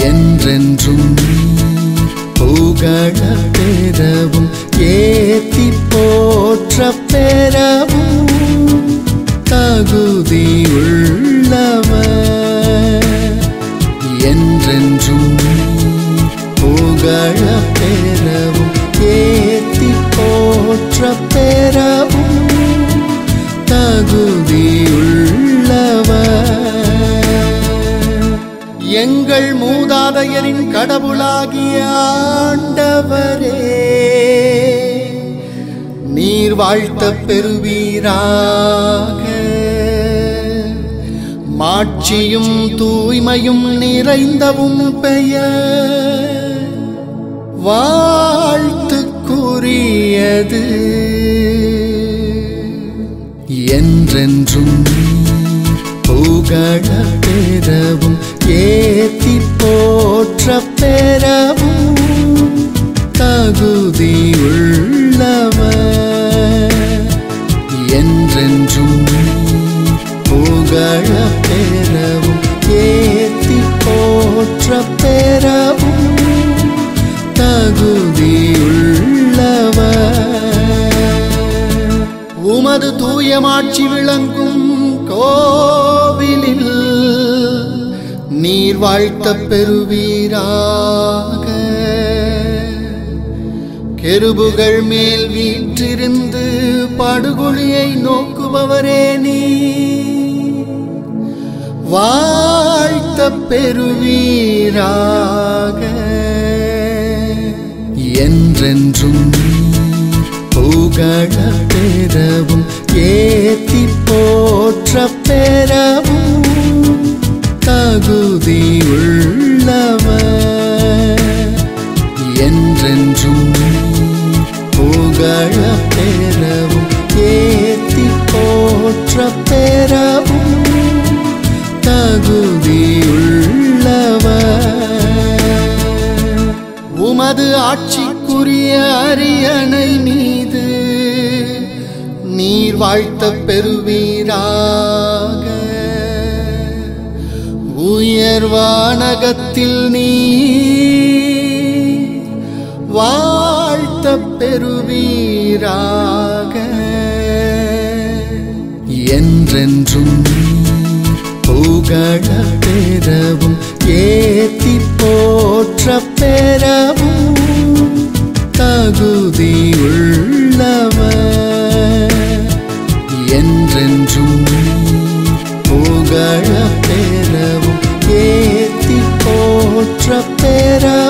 என்றென்றும் புகழ பெறவும் ஏத்தி போற்ற பெறவும் தகுதியுள்ளவர் என்றென்றும் புகழ பெறவும் ஏத்தி போற்ற பெறவும் தகுதியுள்ளவர் எங்கள் மூதாதையரின் கடவுளாகிய ஆண்டவரே நீர் வாழ்த்த பெறுவீராக மாட்சியும் தூய்மையும் நிறைந்தவும் பெயர் வாழ்த்துக்குரியது என்றென்றும் புகழ பெறவும் ஏத்தி போற்ற பெறவும் தகுதியுள்ளவர் என்றென்றும் புகழ பெறவும் ஏத்தி போற்ற பெறவும் தகுதியுள்ளவர் உமது தூயமாட்சி விளங்கும் கோவிலில் நீர் வாழ்த்த பெறுவீராக கெருபுகள் மேல் வீற்றிருந்து படுகொழியை நோக்குபவரே நீ வாழ்த்த பெறுவீராக என்றென்றும் புகழ பெறவும் ஏத்தி போற்ற பெறவும் தகுதியுள்ளவர் என்றென்றும் புகழ பெறவும் ஏத்தி போற்ற பெறவும் தகுதியுள்ளவர் உமது ஆட்சிக்குரிய அரியணை மீது நீர் வாழ்த்த பெறுவீராக உயர்வானகத்தில் நீ வாழ்த்த பெறுவீராக என்றென்றும் புகழ பெறவும் ஏத்தி போற்ற பெறவும் தகுதியுள்ளவர் என்றென்றும் புகழ பெறவும் ஏத்தி போற்ற பெறவும்